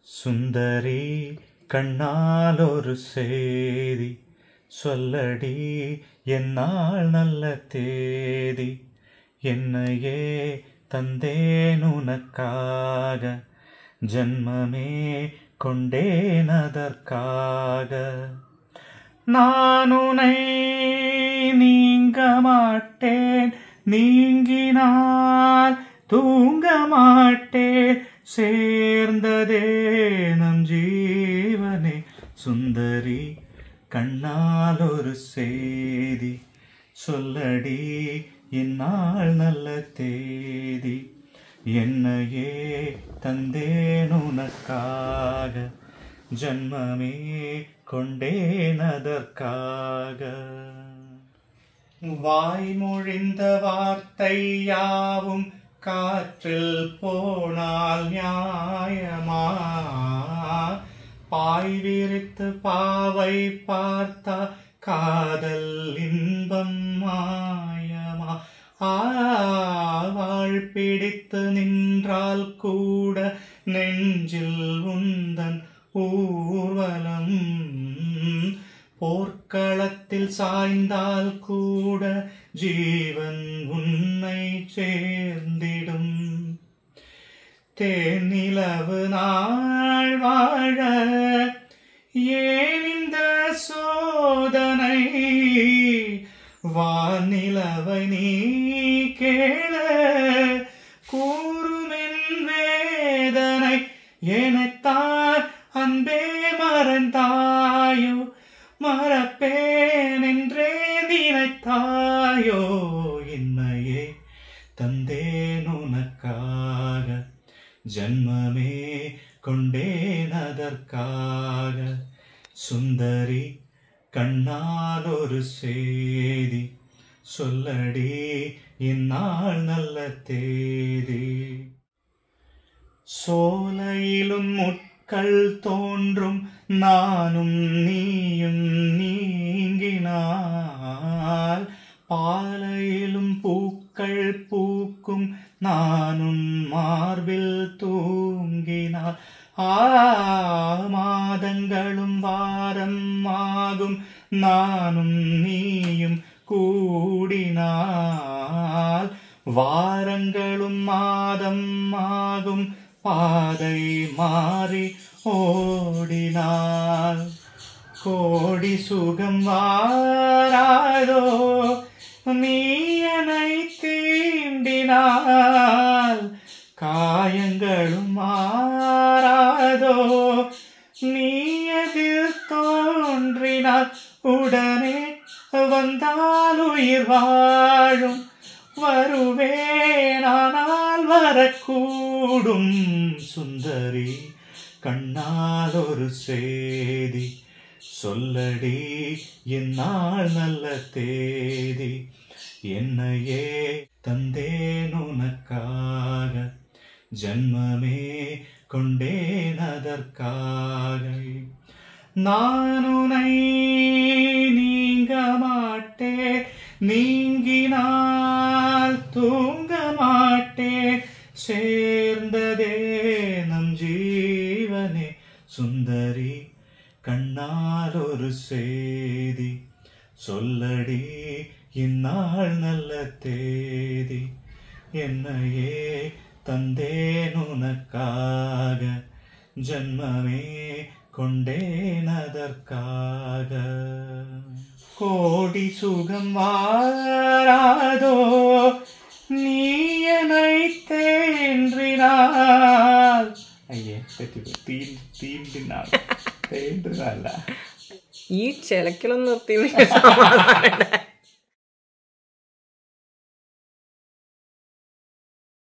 சுந்தரி கண்ணால் ஒரு செய்தி சொல்லடி என்னால் நல்ல தேதி என்னையே தந்தேன் உனக்காக ஜன்மமே கொண்டேன் அதற்காக நான் உனை நீங்க மாட்டேன் நீங்கினால் தூங்க மாட்டேன் சேர்ந்ததே நம் ஜீவனே சுந்தரி கண்ணால் ஒரு செய்தி சொல்லடி இந்நாள் நல்ல தேதி என்னையே தந்தேன் உனக்காக ஜன்மமே கொண்டேன் அதற்காக வாய்மொழிந்த வார்த்தை யாவும் காற்றில் போனால் நியாயமா பாய் விரித்து பாவை பார்த்தா காதல் இன்பம் மாயமா ஆவாள் பிடித்து நின்றால் கூட நெஞ்சில் உந்தன் ஊர்வலம் போர்க்களத்தில் சாய்ந்தால் கூட ஜீவன் உன்னை சேர்ந்திடும் தேனிலவு நாள் வாழ ஏன் இந்த சோதனை வானிலவை நீ கேள கூறுமென் வேதனை எனத்தான் அன்பே மறந்தாயோ மறப்பேன் என்றே நினைத்தாயோ என்னையே தந்தேன் உனக்காக ஜன்மமே கொண்டேன் அதற்காக சுந்தரி கண்ணால் ஒரு செய்தி சொல்லடி இந்நாள் நல்ல தேதி சோலையிலும் முட்கள் தோன்றும் நானும் நீயும் நீங்கினால் பாலையிலும் பூக்கள் பூக்கும் நானும் மார்பில் தூங்கினால் ஆ மாதங்களும் வாரம் ஆகும் நானும் நீயும் கூடினால் வாரங்களும் மாதம் ஆகும் பாதை மாறி ஓடினாள் கோடி சுகம் வாராதோ நீ என்னை தீண்டினாள் காயங்களும் மாறாதோ நீ எதிர் தோன்றினாள் உடனே வந்தால் உயிர் வாழும் வருவேனானால் வரக்கூடும் சுந்தரி கண்ணால் ஒரு செய்தி சொல்லடி என்னால் நல்ல தேதி என்னையே தந்தேன் உனக்காக ஜன்மமே கொண்டேன் அதற்காக நான் உனை நீங்க மாட்டேன் நீங்கினால் தூங்க மாட்டேன் சேர்ந்ததே நம் ஜீவனே சுந்தரி கண்ணால் ஒரு செய்தி சொல்லடி இந்நாள் நல்ல தேதி என்னையே தந்தேன் உனக்காக ஜன்மமே கொண்டேன் அதற்காக கோடி சுகம் வாராதோ நீ என்னை தேன்றினாள் ஐயே തെറ്റി തീ തീണ്ടിനാൾ തേണ്ടിനാളല്ല ഈ ചിലക്കലൊന്നും നിർത്തി